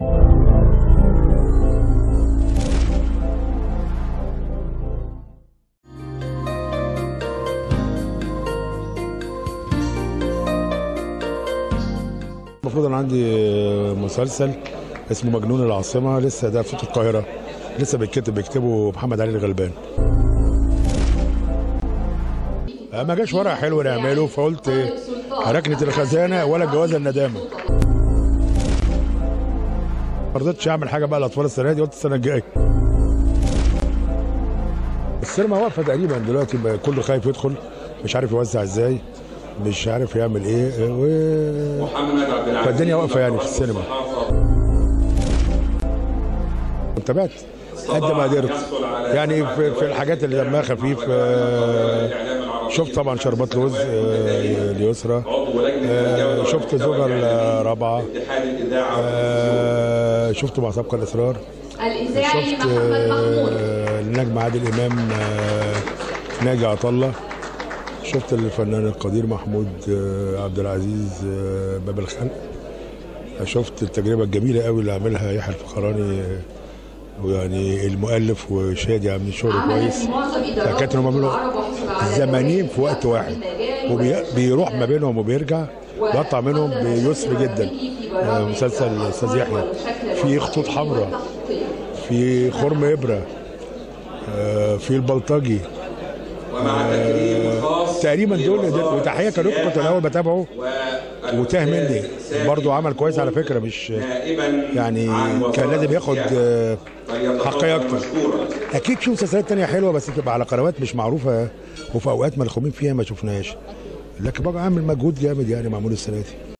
المفروض انا عندي مسلسل اسمه مجنون العاصمه لسه ده في صوت القاهره لسه بيتكتب بيكتبه محمد علي الغلبان ما جاش ورق حلو نعمله فقلت إيه، ركنه الخزانه ولا جواز الندامه ما رضيتش اعمل حاجه بقى الاطفال السنه دي قلت السنه الجايه السينما واقفه تقريبا دلوقتي بقى كله خايف يدخل مش عارف يوزع ازاي مش عارف يعمل ايه و... محمد عبد العزيز فالدنيا واقفة يعني في السينما. تابعت قد ما قدرت يعني في, في الحاجات اللي دمها خفيف آه، شفت طبعا شربات لوز آه، ليسرى آه، شفت زوجة الرابعة اتحاد الاذاعه آه، شفت مع سبق الإصرار الإذاعي شفت محمد محمود آه، النجم عادل إمام آه، ناجي عطلة شفت الفنان القدير محمود آه، عبد العزيز آه، باب الخلق شفت التجربة الجميلة قوي اللي عاملها يحيى الفخراني آه، ويعني المؤلف وشادي عاملين شغل كويس فكانت هم بيعملوا زمانين في وقت واحد وبيروح ما بينهم وبيرجع بيقطع منهم بيسر جدا آه، مسلسل الاستاذ يحيى في خطوط حمراء في خرم ابره آه، في البلطجي ومع تكريم خاص تقريبا دول دول- وتحيه كان كنت الاول بتابعه وتاه مني برضه عمل كويس على فكره مش نائبا يعني عن كان لازم وزارة ياخد السياحة. آه، فليتفضل حقية أكتر. مشكورا اكيد في مسلسلات تانية حلوه بس تبقى على قنوات مش معروفه وفي اوقات ملخومين فيها ما شفناهاش لكن بقى عامل مجهود جامد يعني معمول السنه دي